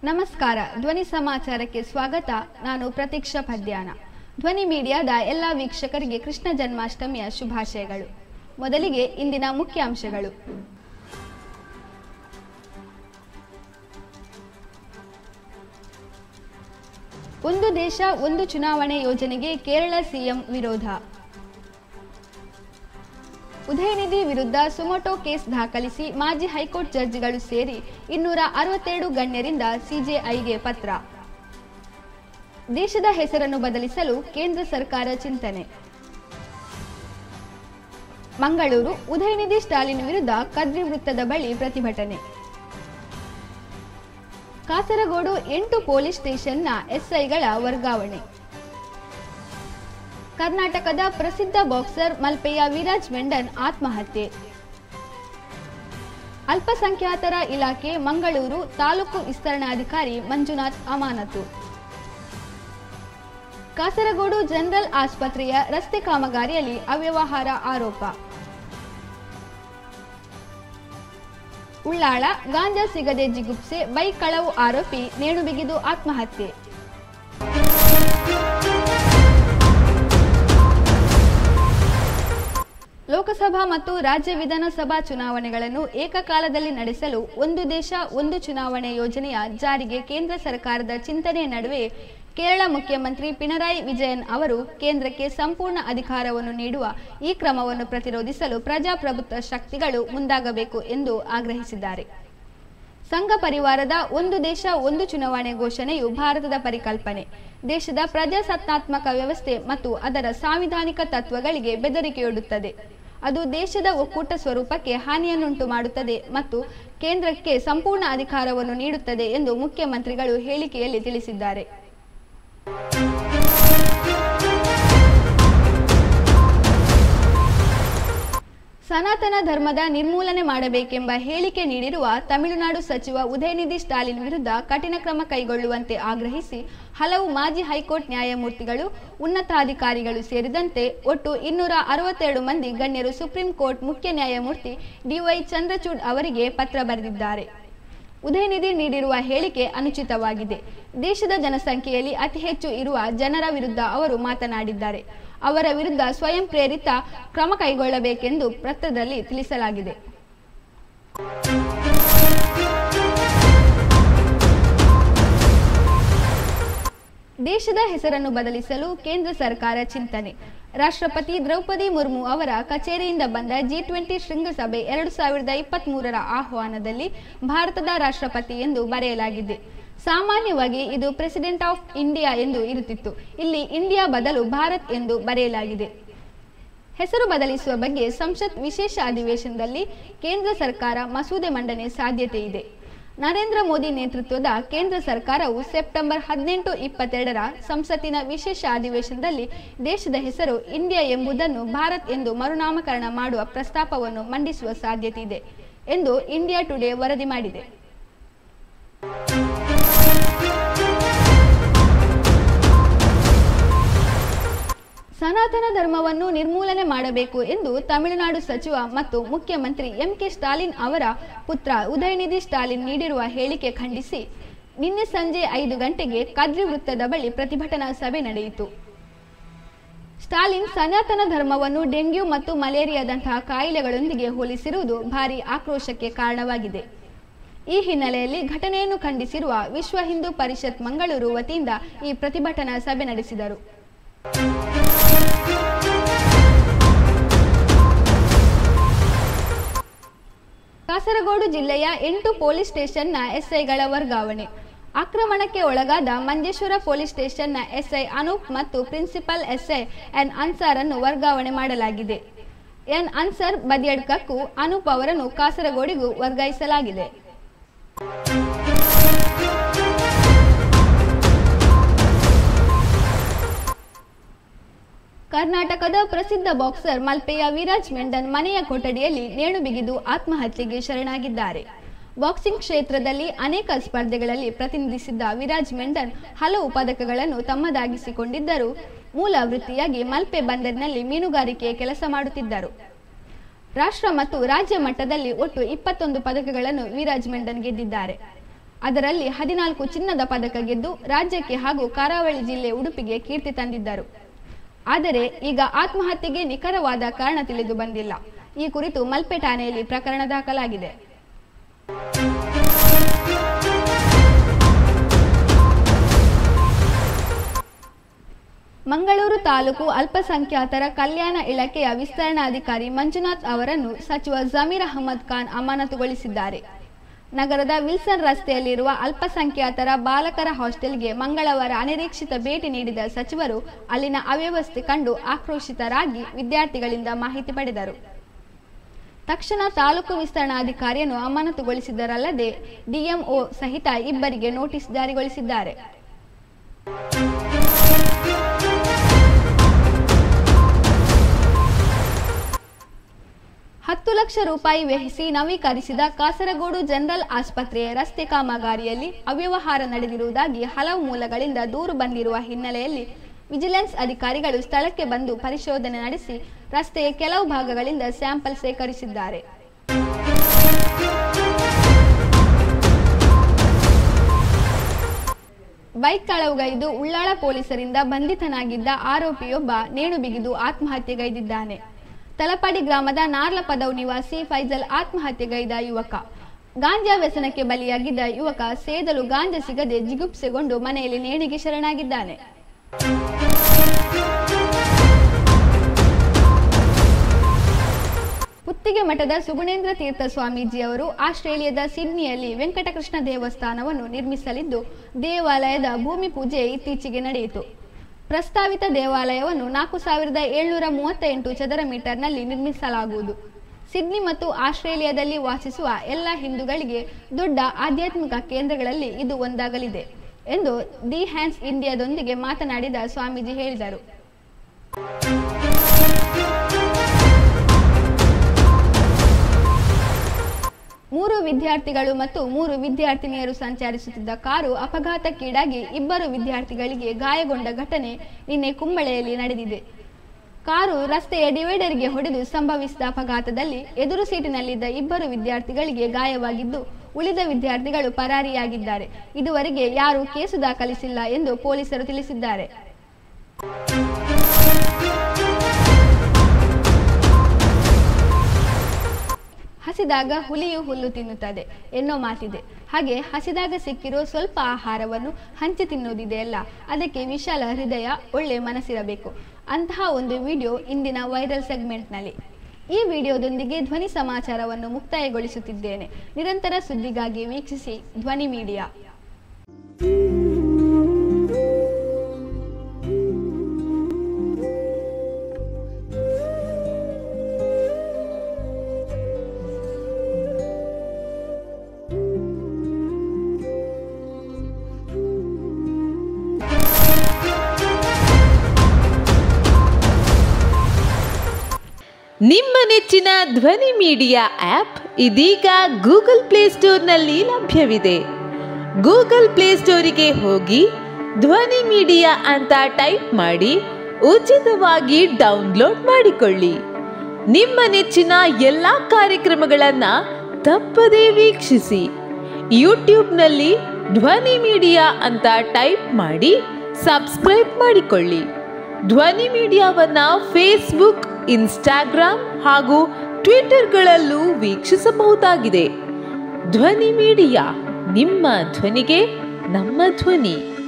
ನಮಸ್ಕಾರ ಧ್ವನಿ ಸಮಾಚಾರಕ್ಕೆ ಸ್ವಾಗತ ನಾನು ಪ್ರತೀಕ್ಷಾ ಪದ್ಯಾನ ಧ್ವನಿ ಮೀಡಿಯಾದ ಎಲ್ಲ ವೀಕ್ಷಕರಿಗೆ ಕೃಷ್ಣ ಜನ್ಮಾಷ್ಟಮಿಯ ಶುಭಾಶಯಗಳು ಮೊದಲಿಗೆ ಇಂದಿನ ಮುಖ್ಯಾಂಶಗಳು ಒಂದು ದೇಶ ಒಂದು ಚುನಾವಣೆ ಯೋಜನೆಗೆ ಕೇರಳ ಸಿಎಂ ವಿರೋಧ ಉದಯನಿಧಿ ವಿರುದ್ಧ ಸುಮೋಟೋ ಕೇಸ್ ದಾಖಲಿಸಿ ಮಾಜಿ ಹೈಕೋರ್ಟ್ ಜಡ್ಜಿಗಳು ಸೇರಿ ಇನ್ನೂರ ಅರವತ್ತೆರಡು ಗಣ್ಯರಿಂದ ಸಿಜೆಐಗೆ ಪತ್ರ ದೇಶದ ಹೆಸರನ್ನು ಬದಲಿಸಲು ಕೇಂದ್ರ ಸರ್ಕಾರ ಚಿಂತನೆ ಮಂಗಳೂರು ಉದಯನಿಧಿ ಸ್ಟಾಲಿನ್ ವಿರುದ್ಧ ಕದ್ರಿ ವೃತ್ತದ ಬಳಿ ಪ್ರತಿಭಟನೆ ಕಾಸರಗೋಡು ಎಂಟು ಪೊಲೀಸ್ ಸ್ಟೇಷನ್ನ ಎಸ್ಐಗಳ ವರ್ಗಾವಣೆ ಕರ್ನಾಟಕದ ಪ್ರಸಿದ್ಧ ಬಾಕ್ಸರ್ ಮಲ್ಪೆಯ ವಿರಾಜ್ ಮೆಂಡನ್ ಆತ್ಮಹತ್ಯೆ ಅಲ್ಪಸಂಖ್ಯಾತರ ಇಲಾಖೆ ಮಂಗಳೂರು ತಾಲೂಕು ವಿಸ್ತರಣಾಧಿಕಾರಿ ಮಂಜುನಾಥ್ ಅಮಾನತು ಕಾಸರಗೋಡು ಜನರಲ್ ಆಸ್ಪತ್ರೆಯ ರಸ್ತೆ ಕಾಮಗಾರಿಯಲ್ಲಿ ಅವ್ಯವಹಾರ ಆರೋಪ ಉಳ್ಳಾಳ ಗಾಂಜಾ ಸಿಗದೆ ಜಿಗುಪ್ಸೆ ಬೈಕ್ ಕಳವು ಆರೋಪಿ ನೇಣು ಬಿಗಿದು ಆತ್ಮಹತ್ಯೆ ಲೋಕಸಭಾ ಮತ್ತು ರಾಜ್ಯ ವಿಧಾನಸಭಾ ಚುನಾವಣೆಗಳನ್ನು ಏಕಕಾಲದಲ್ಲಿ ನಡೆಸಲು ಒಂದು ದೇಶ ಒಂದು ಚುನಾವಣೆ ಯೋಜನೆಯ ಜಾರಿಗೆ ಕೇಂದ್ರ ಸರ್ಕಾರದ ಚಿಂತನೆ ನಡುವೆ ಕೇರಳ ಮುಖ್ಯಮಂತ್ರಿ ಪಿಣರಾಯಿ ವಿಜಯನ್ ಅವರು ಕೇಂದ್ರಕ್ಕೆ ಸಂಪೂರ್ಣ ಅಧಿಕಾರವನ್ನು ನೀಡುವ ಈ ಕ್ರಮವನ್ನು ಪ್ರತಿರೋಧಿಸಲು ಪ್ರಜಾಪ್ರಭುತ್ವ ಶಕ್ತಿಗಳು ಮುಂದಾಗಬೇಕು ಎಂದು ಆಗ್ರಹಿಸಿದ್ದಾರೆ ಸಂಘ ಪರಿವಾರದ ಒಂದು ದೇಶ ಒಂದು ಚುನಾವಣೆ ಘೋಷಣೆಯು ಭಾರತದ ಪರಿಕಲ್ಪನೆ ದೇಶದ ಪ್ರಜಾಸತ್ತಾತ್ಮಕ ವ್ಯವಸ್ಥೆ ಮತ್ತು ಅದರ ಸಾಂವಿಧಾನಿಕ ತತ್ವಗಳಿಗೆ ಬೆದರಿಕೆಯೊಡ್ಡುತ್ತದೆ ಅದು ದೇಶದ ಒಕ್ಕೂಟ ಸ್ವರೂಪಕ್ಕೆ ಹಾನಿಯನ್ನುಂಟು ಮಾಡುತ್ತದೆ ಮತ್ತು ಕೇಂದ್ರಕ್ಕೆ ಸಂಪೂರ್ಣ ಅಧಿಕಾರವನ್ನು ನೀಡುತ್ತದೆ ಎಂದು ಮುಖ್ಯಮಂತ್ರಿಗಳು ಹೇಳಿಕೆಯಲ್ಲಿ ತಿಳಿಸಿದ್ದಾರೆ ಸನಾತನ ಧರ್ಮದ ನಿರ್ಮೂಲನೆ ಮಾಡಬೇಕೆಂಬ ಹೇಳಿಕೆ ನೀಡಿರುವ ತಮಿಳುನಾಡು ಸಚಿವ ಉದಯನಿಧಿ ಸ್ಟಾಲಿನ್ ವಿರುದ್ಧ ಕಠಿಣ ಕ್ರಮ ಕೈಗೊಳ್ಳುವಂತೆ ಆಗ್ರಹಿಸಿ ಹಲವು ಮಾಜಿ ಹೈಕೋರ್ಟ್ ನ್ಯಾಯಮೂರ್ತಿಗಳು ಉನ್ನತಾಧಿಕಾರಿಗಳು ಸೇರಿದಂತೆ ಒಟ್ಟು ಇನ್ನೂರ ಅರವತ್ತೆರಡು ಮಂದಿ ಗಣ್ಯರು ಸುಪ್ರೀಂ ಕೋರ್ಟ್ ಮುಖ್ಯ ನ್ಯಾಯಮೂರ್ತಿ ಡಿವೈ ಚಂದ್ರಚೂಡ್ ಅವರಿಗೆ ಪತ್ರ ಬರೆದಿದ್ದಾರೆ ಉದಯನಿಧಿ ನೀಡಿರುವ ಹೇಳಿಕೆ ಅನುಚಿತವಾಗಿದೆ ದೇಶದ ಜನಸಂಖ್ಯೆಯಲ್ಲಿ ಅತಿ ಹೆಚ್ಚು ಇರುವ ಜನರ ವಿರುದ್ಧ ಅವರು ಮಾತನಾಡಿದ್ದಾರೆ ಅವರ ವಿರುದ್ಧ ಸ್ವಯಂ ಪ್ರೇರಿತ ಕ್ರಮ ಕೈಗೊಳ್ಳಬೇಕೆಂದು ಪತ್ರದಲ್ಲಿ ತಿಳಿಸಲಾಗಿದೆ ದೇಶದ ಹೆಸರನ್ನು ಬದಲಿಸಲು ಕೇಂದ್ರ ಸರ್ಕಾರ ಚಿಂತನೆ ರಾಷ್ಟ್ರಪತಿ ದ್ರೌಪದಿ ಮುರ್ಮು ಅವರ ಕಚೇರಿಯಿಂದ ಬಂದ ಜಿ ಟ್ವೆಂಟಿ ಶೃಂಗಸಭೆ ಎರಡು ಸಾವಿರದ ಇಪ್ಪತ್ತ್ ಮೂರರ ಆಹ್ವಾನದಲ್ಲಿ ಭಾರತದ ರಾಷ್ಟ್ರಪತಿ ಎಂದು ಬರೆಯಲಾಗಿದೆ ಸಾಮಾನ್ಯವಾಗಿ ಇದು ಪ್ರೆಸಿಡೆಂಟ್ ಆಫ್ ಇಂಡಿಯಾ ಎಂದು ಇರುತ್ತಿತ್ತು ಇಲ್ಲಿ ಇಂಡಿಯಾ ಬದಲು ಭಾರತ್ ಎಂದು ಬರೆಯಲಾಗಿದೆ ಹೆಸರು ಬದಲಿಸುವ ಬಗ್ಗೆ ಸಂಸತ್ ವಿಶೇಷ ಅಧಿವೇಶನದಲ್ಲಿ ಕೇಂದ್ರ ಸರ್ಕಾರ ಮಸೂದೆ ಮಂಡನೆ ಸಾಧ್ಯತೆ ಇದೆ ನರೇಂದ್ರ ಮೋದಿ ನೇತೃತ್ವದ ಕೇಂದ್ರ ಸರ್ಕಾರವು ಸೆಪ್ಟೆಂಬರ್ ಹದಿನೆಂಟು ಇಪ್ಪತ್ತೆರಡರ ಸಂಸತ್ತಿನ ವಿಶೇಷ ಅಧಿವೇಶನದಲ್ಲಿ ದೇಶದ ಹೆಸರು ಇಂಡಿಯಾ ಎಂಬುದನ್ನು ಭಾರತ್ ಎಂದು ಮರುನಾಮಕರಣ ಮಾಡುವ ಪ್ರಸ್ತಾಪವನ್ನು ಮಂಡಿಸುವ ಸಾಧ್ಯತೆ ಇದೆ ಎಂದು ಇಂಡಿಯಾ ಟುಡೇ ವರದಿ ಮಾಡಿದೆ ಸನಾತನ ಧರ್ಮವನ್ನು ನಿರ್ಮೂಲನೆ ಮಾಡಬೇಕು ಎಂದು ತಮಿಳುನಾಡು ಸಚಿವ ಮತ್ತು ಮುಖ್ಯಮಂತ್ರಿ ಎಂ ಕೆ ಸ್ಟಾಲಿನ್ ಅವರ ಪುತ್ರ ಉದಯನಿಧಿ ಸ್ಟಾಲಿನ್ ನೀಡಿರುವ ಹೇಳಿಕೆ ಖಂಡಿಸಿ ನಿನ್ನೆ ಸಂಜೆ ಐದು ಗಂಟೆಗೆ ಕದ್ರಿ ವೃತ್ತದ ಬಳಿ ಪ್ರತಿಭಟನಾ ಸಭೆ ನಡೆಯಿತು ಸ್ಟಾಲಿನ್ ಸನಾತನ ಧರ್ಮವನ್ನು ಡೆಂಗ್ಯೂ ಮತ್ತು ಮಲೇರಿಯಾದಂತಹ ಕಾಯಿಲೆಗಳೊಂದಿಗೆ ಹೋಲಿಸಿರುವುದು ಭಾರಿ ಆಕ್ರೋಶಕ್ಕೆ ಕಾರಣವಾಗಿದೆ ಈ ಹಿನ್ನೆಲೆಯಲ್ಲಿ ಘಟನೆಯನ್ನು ಖಂಡಿಸಿರುವ ವಿಶ್ವ ಹಿಂದೂ ಪರಿಷತ್ ಮಂಗಳೂರು ವತಿಯಿಂದ ಈ ಪ್ರತಿಭಟನಾ ಸಭೆ ನಡೆಸಿದರು ಕಾಸರಗೋಡು ಜಿಲ್ಲೆಯ ಎಂಟು ಪೊಲೀಸ್ ಸ್ಟೇಷನ್ನ ಎಸ್ಐಗಳ ವರ್ಗಾವಣೆ ಆಕ್ರಮಣಕ್ಕೆ ಒಳಗಾದ ಮಂಜೇಶ್ವರ ಪೊಲೀಸ್ ಸ್ಟೇಷನ್ನ ಎಸ್ಐ ಅನೂಪ್ ಮತ್ತು ಪ್ರಿನ್ಸಿಪಲ್ ಎಸ್ಐ ಎನ್ ಅನ್ಸಾರ್ ಅನ್ನು ವರ್ಗಾವಣೆ ಮಾಡಲಾಗಿದೆ ಎನ್ ಅನ್ಸರ್ ಬದಿಯಡ್ಕಕ್ಕೂ ಅನೂಪ್ ಅವರನ್ನು ಕಾಸರಗೋಡಿಗೂ ವರ್ಗಾಯಿಸಲಾಗಿದೆ ಕರ್ನಾಟಕದ ಪ್ರಸಿದ್ಧ ಬಾಕ್ಸರ್ ಮಲ್ಪೆಯ ವಿರಾಜ್ ಮೆಂಡನ್ ಮನೆಯ ಕೊಠಡಿಯಲ್ಲಿ ನೇಣು ಬಿಗಿದು ಆತ್ಮಹತ್ಯೆಗೆ ಶರಣಾಗಿದ್ದಾರೆ ಬಾಕ್ಸಿಂಗ್ ಕ್ಷೇತ್ರದಲ್ಲಿ ಅನೇಕ ಸ್ಪರ್ಧೆಗಳಲ್ಲಿ ಪ್ರತಿನಿಧಿಸಿದ್ದ ವಿರಾಜ್ ಮೆಂಡನ್ ಹಲವು ಪದಕಗಳನ್ನು ತಮ್ಮದಾಗಿಸಿಕೊಂಡಿದ್ದರು ಮೂಲ ವೃತ್ತಿಯಾಗಿ ಮಲ್ಪೆ ಬಂದರಿನಲ್ಲಿ ಮೀನುಗಾರಿಕೆಯ ಕೆಲಸ ಮಾಡುತ್ತಿದ್ದರು ರಾಷ್ಟ್ರ ಮತ್ತು ರಾಜ್ಯ ಮಟ್ಟದಲ್ಲಿ ಒಟ್ಟು ಇಪ್ಪತ್ತೊಂದು ಪದಕಗಳನ್ನು ವಿರಾಜ್ ಮೆಂಡನ್ ಗೆದ್ದಿದ್ದಾರೆ ಅದರಲ್ಲಿ ಹದಿನಾಲ್ಕು ಚಿನ್ನದ ಪದಕ ಗೆದ್ದು ರಾಜ್ಯಕ್ಕೆ ಹಾಗೂ ಕರಾವಳಿ ಜಿಲ್ಲೆ ಉಡುಪಿಗೆ ಕೀರ್ತಿ ತಂದಿದ್ದರು ಆದರೆ ಈಗ ಆತ್ಮಹತ್ಯೆಗೆ ನಿಖರವಾದ ಕಾರಣ ತಿಳಿದು ಬಂದಿಲ್ಲ ಈ ಕುರಿತು ಮಲ್ಪೆ ಠಾಣೆಯಲ್ಲಿ ಪ್ರಕರಣ ದಾಖಲಾಗಿದೆ ಮಂಗಳೂರು ತಾಲೂಕು ಅಲ್ಪಸಂಖ್ಯಾತರ ಕಲ್ಯಾಣ ಇಲಾಖೆಯ ವಿಸ್ತರಣಾಧಿಕಾರಿ ಮಂಜುನಾಥ್ ಅವರನ್ನು ಸಚಿವ ಜಮೀರ್ ಅಹಮದ್ ಖಾನ್ ಅಮಾನತುಗೊಳಿಸಿದ್ದಾರೆ ನಗರದ ವಿಲ್ಸನ್ ರಸ್ತೆಯಲ್ಲಿರುವ ಅಲ್ಪಸಂಖ್ಯಾತರ ಬಾಲಕರ ಹಾಸ್ಟೆಲ್ಗೆ ಮಂಗಳವಾರ ಅನಿರೀಕ್ಷಿತ ಭೇಟಿ ನೀಡಿದ ಸಚಿವರು ಅಲ್ಲಿನ ಅವ್ಯವಸ್ಥೆ ಕಂಡು ಆಕ್ರೋಶಿತರಾಗಿ ವಿದ್ಯಾರ್ಥಿಗಳಿಂದ ಮಾಹಿತಿ ಪಡೆದರು ತಕ್ಷಣ ತಾಲೂಕು ವಿಸ್ತರಣಾಧಿಕಾರಿಯನ್ನು ಅಮಾನತುಗೊಳಿಸಿದರಲ್ಲದೆ ಡಿಎಂಒ ಸಹಿತ ಇಬ್ಬರಿಗೆ ನೋಟಿಸ್ ಜಾರಿಗೊಳಿಸಿದ್ದಾರೆ ಹತ್ತು ಲಕ್ಷ ರೂಪಾಯಿ ವ್ಯಯಿಸಿ ನವೀಕರಿಸಿದ ಕಾಸರಗೋಡು ಜನರಲ್ ಆಸ್ಪತ್ರೆಯ ರಸ್ತೆ ಕಾಮಗಾರಿಯಲ್ಲಿ ಅವ್ಯವಹಾರ ನಡೆದಿರುವುದಾಗಿ ಹಲವು ಮೂಲಗಳಿಂದ ದೂರು ಬಂದಿರುವ ಹಿನ್ನೆಲೆಯಲ್ಲಿ ವಿಜಿಲೆನ್ಸ್ ಅಧಿಕಾರಿಗಳು ಸ್ಥಳಕ್ಕೆ ಬಂದು ಪರಿಶೋಧನೆ ನಡೆಸಿ ರಸ್ತೆಯ ಕೆಲವು ಭಾಗಗಳಿಂದ ಸ್ಯಾಂಪಲ್ ಸೇಕರಿಸಿದ್ದಾರೆ ಬೈಕ್ ಕಳವುಗೈದು ಉಳ್ಳಾಳ ಪೊಲೀಸರಿಂದ ಬಂಧಿತನಾಗಿದ್ದ ಆರೋಪಿಯೊಬ್ಬ ನೇಣು ಬಿಗಿದು ಆತ್ಮಹತ್ಯೆಗೈದಿದ್ದಾನೆ ತಲಪಾಡಿ ಗ್ರಾಮದ ನಾರ್ಲಪದವ್ ನಿವಾಸಿ ಫೈಜಲ್ ಆತ್ಮಹತ್ಯೆಗೈದ ಯುವಕ ಗಾಂಜಾ ವ್ಯಸನಕ್ಕೆ ಬಲಿಯಾಗಿದ್ದ ಯುವಕ ಸೇದಲು ಗಾಂಜಾ ಸಿಗದೆ ಜಿಗುಪ್ಸೆಗೊಂಡು ಮನೆಯಲ್ಲಿ ನೇಣಿಗೆ ಶರಣಾಗಿದ್ದಾನೆ ಪುತ್ತಿಗೆ ಮಠದ ಸುಗುಣೇಂದ್ರ ತೀರ್ಥ ಸ್ವಾಮೀಜಿಯವರು ಆಸ್ಟ್ರೇಲಿಯಾದ ಸಿಡ್ನಿಯಲ್ಲಿ ವೆಂಕಟಕೃಷ್ಣ ದೇವಸ್ಥಾನವನ್ನು ನಿರ್ಮಿಸಲಿದ್ದು ದೇವಾಲಯದ ಭೂಮಿ ಪೂಜೆ ಇತ್ತೀಚೆಗೆ ನಡೆಯಿತು ಪ್ರಸ್ತಾವಿತ ದೇವಾಲಯವನ್ನು ನಾಲ್ಕು ಸಾವಿರದ ಏಳ್ನೂರ ಮೂವತ್ತೆಂಟು ಚದರ ಮೀಟರ್ನಲ್ಲಿ ನಿರ್ಮಿಸಲಾಗುವುದು ಸಿಡ್ನಿ ಮತ್ತು ಆಸ್ಟ್ರೇಲಿಯಾದಲ್ಲಿ ವಾಸಿಸುವ ಎಲ್ಲ ಹಿಂದೂಗಳಿಗೆ ದೊಡ್ಡ ಆಧ್ಯಾತ್ಮಿಕ ಕೇಂದ್ರಗಳಲ್ಲಿ ಇದು ಒಂದಾಗಲಿದೆ ಎಂದು ದಿ ಹ್ಯಾಂಡ್ಸ್ ಇಂಡಿಯಾದೊಂದಿಗೆ ಮಾತನಾಡಿದ ಸ್ವಾಮೀಜಿ ಹೇಳಿದರು ಮೂರು ವಿದ್ಯಾರ್ಥಿಗಳು ಮತ್ತು ಮೂರು ವಿದ್ಯಾರ್ಥಿನಿಯರು ಸಂಚರಿಸುತ್ತಿದ್ದ ಕಾರು ಅಪಘಾತಕ್ಕೀಡಾಗಿ ಇಬ್ಬರು ವಿದ್ಯಾರ್ಥಿಗಳಿಗೆ ಗಾಯಗೊಂಡ ಘಟನೆ ನಿನ್ನೆ ಕುಂಬಳೆಯಲ್ಲಿ ನಡೆದಿದೆ ಕಾರು ರಸ್ತೆಯ ಡಿವೈಡರ್ಗೆ ಹೊಡೆದು ಸಂಭವಿಸಿದ ಅಪಘಾತದಲ್ಲಿ ಎದುರು ಸೀಟಿನಲ್ಲಿದ್ದ ಇಬ್ಬರು ವಿದ್ಯಾರ್ಥಿಗಳಿಗೆ ಗಾಯವಾಗಿದ್ದು ಉಳಿದ ವಿದ್ಯಾರ್ಥಿಗಳು ಪರಾರಿಯಾಗಿದ್ದಾರೆ ಇದುವರೆಗೆ ಯಾರೂ ಕೇಸು ದಾಖಲಿಸಿಲ್ಲ ಎಂದು ಪೊಲೀಸರು ತಿಳಿಸಿದ್ದಾರೆ ಹಸಿದಾಗ ಹುಲಿಯು ಹುಲ್ಲು ತಿನ್ನುತ್ತದೆ ಎನ್ನೋ ಮಾತಿದೆ ಹಾಗೆ ಹಸಿದಾಗ ಸಿಕ್ಕಿರೋ ಸ್ವಲ್ಪ ಆಹಾರವನ್ನು ಹಂಚಿ ತಿನ್ನೋದಿದೆಯಲ್ಲ ಅದಕ್ಕೆ ವಿಶಾಲ ಹೃದಯ ಒಳ್ಳೆ ಮನಸ್ಸಿರಬೇಕು ಅಂತಹ ಒಂದು ವಿಡಿಯೋ ಇಂದಿನ ವೈರಲ್ ಸೆಗ್ಮೆಂಟ್ನಲ್ಲಿ ಈ ವಿಡಿಯೋದೊಂದಿಗೆ ಧ್ವನಿ ಸಮಾಚಾರವನ್ನು ಮುಕ್ತಾಯಗೊಳಿಸುತ್ತಿದ್ದೇನೆ ನಿರಂತರ ಸುದ್ದಿಗಾಗಿ ವೀಕ್ಷಿಸಿ ಧ್ವನಿ ಮೀಡಿಯಾ ನಿಮ್ಮ ನೆಚ್ಚಿನ ಧ್ವನಿ ಮೀಡಿಯಾ ಆಪ್ ಇದೀಗ ಗೂಗಲ್ ಪ್ಲೇಸ್ಟೋರ್ನಲ್ಲಿ ಲಭ್ಯವಿದೆ ಗೂಗಲ್ ಪ್ಲೇಸ್ಟೋರಿಗೆ ಹೋಗಿ ಧ್ವನಿ ಮೀಡಿಯಾ ಅಂತ ಟೈಪ್ ಮಾಡಿ ಉಚಿತವಾಗಿ ಡೌನ್ಲೋಡ್ ಮಾಡಿಕೊಳ್ಳಿ ನಿಮ್ಮ ನೆಚ್ಚಿನ ಎಲ್ಲ ಕಾರ್ಯಕ್ರಮಗಳನ್ನ ತಪ್ಪದೇ ವೀಕ್ಷಿಸಿ ಯೂಟ್ಯೂಬ್ನಲ್ಲಿ ಧ್ವನಿ ಮೀಡಿಯಾ ಅಂತ ಟೈಪ್ ಮಾಡಿ ಸಬ್ಸ್ಕ್ರೈಬ್ ಮಾಡಿಕೊಳ್ಳಿ ಧ್ವನಿ ಮೀಡಿಯಾವನ್ನ ಫೇಸ್ಬುಕ್ ಇನ್ಸ್ಟಾಗ್ರಾಮ್ ಹಾಗೂ ಟ್ವಿಟರ್ಗಳಲ್ಲೂ ವೀಕ್ಷಿಸಬಹುದಾಗಿದೆ ಧ್ವನಿ ಮೀಡಿಯಾ ನಿಮ್ಮ ಧ್ವನಿಗೆ ನಮ್ಮ ಧ್ವನಿ